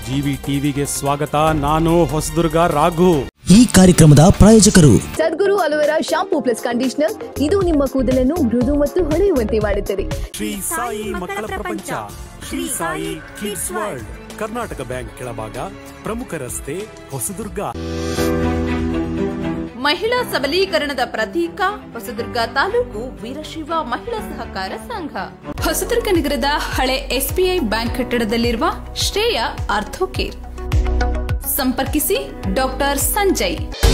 GV ಟಿವಿಗೆ ಸ್ವಾಗತ ನಾನು ಹೊಸದುರ್ಗ ರಾಘು ಈ ಕಾರ್ಯಕ್ರಮದ ಪ್ರಾಯೋಜಕರು Sadguru aloe vera shampoo plus conditioner ಇದು ನಿಮ್ಮ ಕೂದಲನ್ನು ಮೃದು ಮತ್ತು ಹೊಳೆಯುವಂತೆ ಮಾಡುತ್ತದೆ ಶ್ರೀ ಸಾಯಿ ಮಕ್ಕಳ ಪ್ರಪಂಚ Shri Sai kids world Karnataka bank ಕೆಳಭಾಗ ಪ್ರಮುಖ ರಸ್ತೆ ಹೊಸದುರ್ಗ ಮಹಿಳಾ ಸಬಲೀಕರಣದ ಪ್ರತೀಕ ಹೊಸದುರ್ಗ ತಾಲೂಕು ವೀರಶೈವ ಮಹಿಳಾ ಸಹಕಾರ ಸಂಘ ಹೊಸದುರ್ಗ ನಗರದ ಹಳೆ ಎಸ್ಬಿಐ ಬ್ಯಾಂಕ್ ಕಟ್ಟಡದಲ್ಲಿರುವ ಶ್ರೇಯ ಆರ್ಥೋಕೇರ್ ಸಂಪರ್ಕಿಸಿ ಡಾಕ್ಟರ್ ಸಂಜಯ್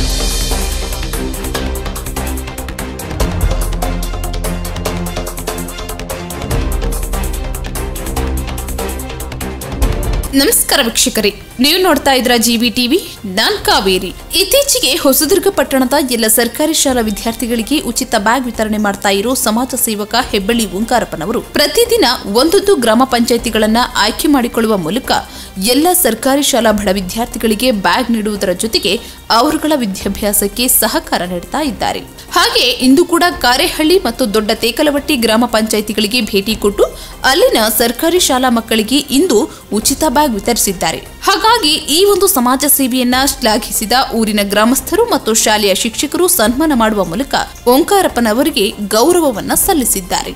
ನಮಸ್ಕಾರ ವೀಕ್ಷಕರೇ ನೀವು ನೋಡ್ತಾ ಇದ್ರ ಜಿವಿ ಟಿವಿ ನಾನ್ ಕಾವೇರಿ ಇತ್ತೀಚೆಗೆ ಹೊಸದುರ್ಗ ಪಟ್ಟಣದ ಎಲ್ಲ ಸರ್ಕಾರಿ ಶಾಲಾ ವಿದ್ಯಾರ್ಥಿಗಳಿಗೆ ಉಚಿತ ಬ್ಯಾಗ್ ವಿತರಣೆ ಮಾಡ್ತಾ ಇರೋ ಸಮಾಜ ಸೇವಕ ಹೆಬ್ಬಳ್ಳಿ ಓಂಕಾರಪ್ಪನವರು ಪ್ರತಿದಿನ ಒಂದೊಂದು ಗ್ರಾಮ ಪಂಚಾಯಿತಿಗಳನ್ನ ಆಯ್ಕೆ ಮಾಡಿಕೊಳ್ಳುವ ಮೂಲಕ ಎಲ್ಲ ಸರ್ಕಾರಿ ಶಾಲಾ ಬಡ ವಿದ್ಯಾರ್ಥಿಗಳಿಗೆ ಬ್ಯಾಗ್ ನೀಡುವುದರ ಜೊತೆಗೆ ಅವರುಗಳ ವಿದ್ಯಾಭ್ಯಾಸಕ್ಕೆ ಸಹಕಾರ ನೀಡ್ತಾ ಇದ್ದಾರೆ ಹಾಗೆ ಇಂದು ಕೂಡ ಕಾರೆಹಳ್ಳಿ ಮತ್ತು ದೊಡ್ಡ ತೇಕಲವಟ್ಟಿ ಗ್ರಾಮ ಪಂಚಾಯಿತಿಗಳಿಗೆ ಭೇಟಿ ಕೊಟ್ಟು ಅಲ್ಲಿನ ಸರ್ಕಾರಿ ಶಾಲಾ ಮಕ್ಕಳಿಗೆ ಇಂದು ಉಚಿತ ಬ್ಯಾಗ್ ವಿತರಿಸಿದ್ದಾರೆ ಹಾಗಾಗಿ ಈ ಒಂದು ಸಮಾಜ ಸೇವೆಯನ್ನ ಶ್ಲಾಘಿಸಿದ ಊರಿನ ಗ್ರಾಮಸ್ಥರು ಮತ್ತು ಶಾಲೆಯ ಶಿಕ್ಷಕರು ಸನ್ಮಾನ ಮಾಡುವ ಮೂಲಕ ಓಂಕಾರಪ್ಪನವರಿಗೆ ಗೌರವವನ್ನ ಸಲ್ಲಿಸಿದ್ದಾರೆ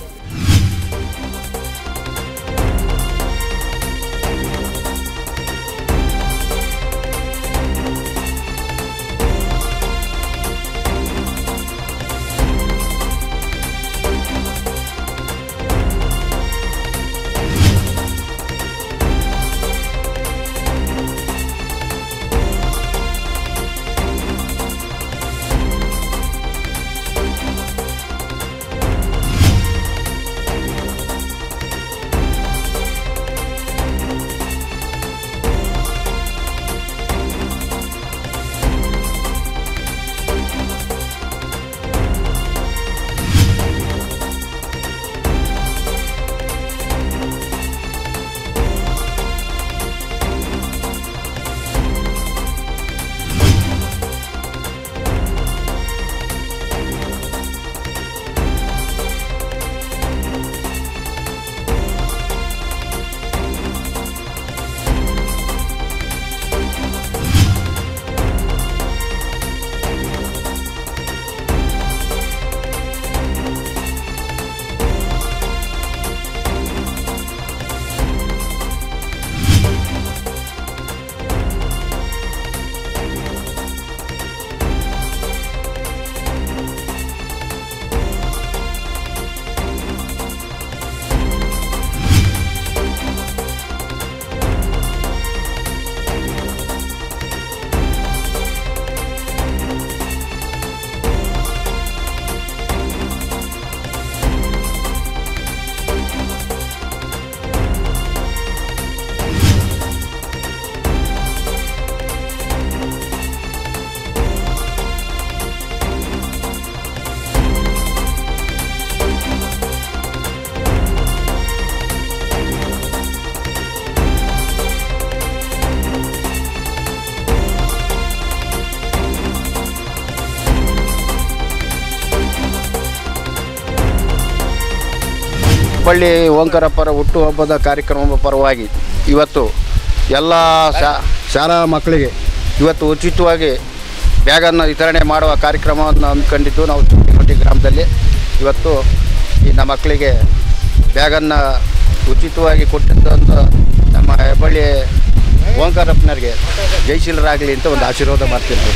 ಹುಬ್ಬಳ್ಳಿ ಓಂಕಾರಪ್ಪರ ಹುಟ್ಟುಹಬ್ಬದ ಕಾರ್ಯಕ್ರಮದ ಪರವಾಗಿ ಇವತ್ತು ಎಲ್ಲ ಶಾ ಶಾಲಾ ಮಕ್ಕಳಿಗೆ ಇವತ್ತು ಉಚಿತವಾಗಿ ಬ್ಯಾಗನ್ನು ವಿತರಣೆ ಮಾಡುವ ಕಾರ್ಯಕ್ರಮವನ್ನು ಹಮ್ಮಿಕೊಂಡಿದ್ದು ನಾವು ಚಿಕ್ಕಮಟ್ಟಿ ಗ್ರಾಮದಲ್ಲಿ ಇವತ್ತು ಈ ನಮ್ಮ ಮಕ್ಕಳಿಗೆ ಬ್ಯಾಗನ್ನು ಉಚಿತವಾಗಿ ಕೊಟ್ಟಿದ್ದಂಥ ನಮ್ಮ ಹೆಬ್ಬಳ್ಳಿ ಓಂಕಾರಪ್ಪನವ್ರಿಗೆ ಜಯಶೀಲರಾಗಲಿ ಅಂತ ಒಂದು ಆಶೀರ್ವಾದ ಮಾಡ್ತಿರ್ತೀವಿ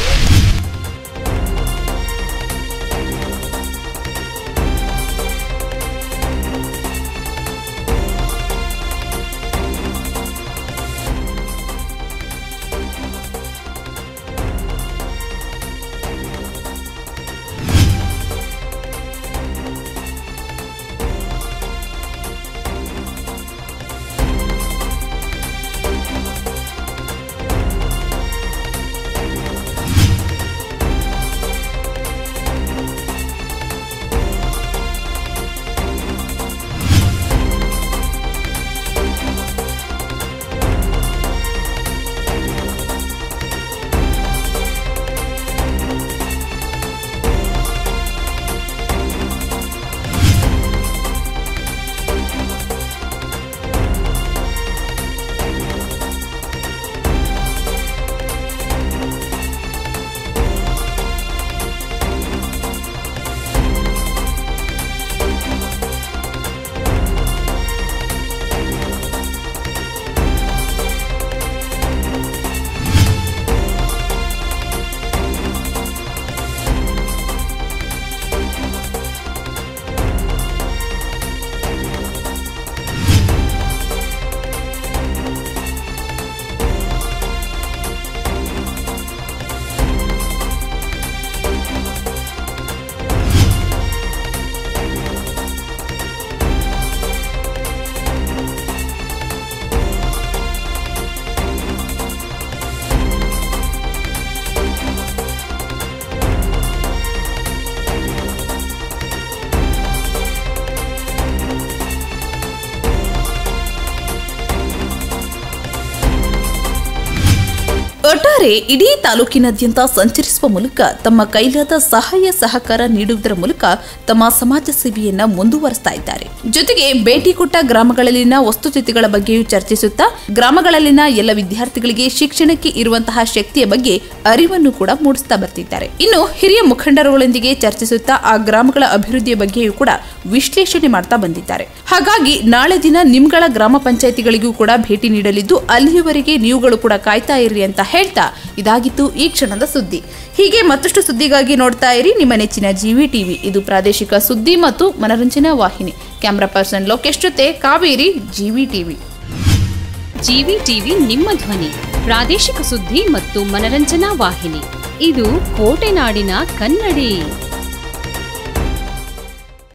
ಒಟ್ಟಾರೆ ಇಡೀ ತಾಲೂಕಿನಾದ್ಯಂತ ಸಂಚರಿಸುವ ಮೂಲಕ ತಮ್ಮ ಕೈಲಾದ ಸಹಾಯ ಸಹಕಾರ ನೀಡುವುದರ ಮೂಲಕ ತಮ್ಮ ಸಮಾಜ ಸೇವೆಯನ್ನ ಮುಂದುವರಿಸ್ತಾ ಇದ್ದಾರೆ ಜೊತೆಗೆ ಭೇಟಿ ಕೊಟ್ಟ ಗ್ರಾಮಗಳಲ್ಲಿನ ವಸ್ತುಸ್ಥಿತಿಗಳ ಬಗ್ಗೆಯೂ ಚರ್ಚಿಸುತ್ತಾ ಗ್ರಾಮಗಳಲ್ಲಿನ ಎಲ್ಲ ವಿದ್ಯಾರ್ಥಿಗಳಿಗೆ ಶಿಕ್ಷಣಕ್ಕೆ ಇರುವಂತಹ ಶಕ್ತಿಯ ಬಗ್ಗೆ ಅರಿವನ್ನು ಕೂಡ ಮೂಡಿಸ್ತಾ ಬರ್ತಿದ್ದಾರೆ ಇನ್ನು ಹಿರಿಯ ಮುಖಂಡರುಗಳೊಂದಿಗೆ ಚರ್ಚಿಸುತ್ತಾ ಆ ಗ್ರಾಮಗಳ ಅಭಿವೃದ್ಧಿಯ ಬಗ್ಗೆಯೂ ಕೂಡ ವಿಶ್ಲೇಷಣೆ ಮಾಡ್ತಾ ಬಂದಿದ್ದಾರೆ ಹಾಗಾಗಿ ನಾಳೆ ದಿನ ನಿಮ್ಗಳ ಗ್ರಾಮ ಪಂಚಾಯಿತಿಗಳಿಗೂ ಕೂಡ ಭೇಟಿ ನೀಡಲಿದ್ದು ಅಲ್ಲಿಯವರೆಗೆ ನೀವುಗಳು ಕೂಡ ಕಾಯ್ತಾ ಇರ್ರಿ ಅಂತ ಹೇಳ್ತಾ ಇದಾಗಿತ್ತು ಈ ಕ್ಷಣದ ಸುದ್ದಿ ಹೀಗೆ ಮತ್ತಷ್ಟು ಸುದ್ದಿಗಾಗಿ ನೋಡ್ತಾ ಇರಿ ನಿಮ್ಮ ನೆಚ್ಚಿನ ಜಿವಿ ಟಿವಿ ಇದು ಪ್ರಾದೇಶಿಕ ಸುದ್ದಿ ಮತ್ತು ಮನರಂಜನಾ ವಾಹಿನಿ ಕ್ಯಾಮ್ರಾ ಪರ್ಸನ್ ಲೋಕೇಶ್ ಜೊತೆ Kaveri GV TV GV TV ನಿಮ್ಮ ಧ್ವನಿ ಪ್ರಾದೇಶಿಕ ಸುದ್ದಿ ಮತ್ತು ಮನರಂಜನಾ ವಾಹಿನಿ ಇದು ಕೋಟೆನಾಡಿನ ಕನ್ನಡಿ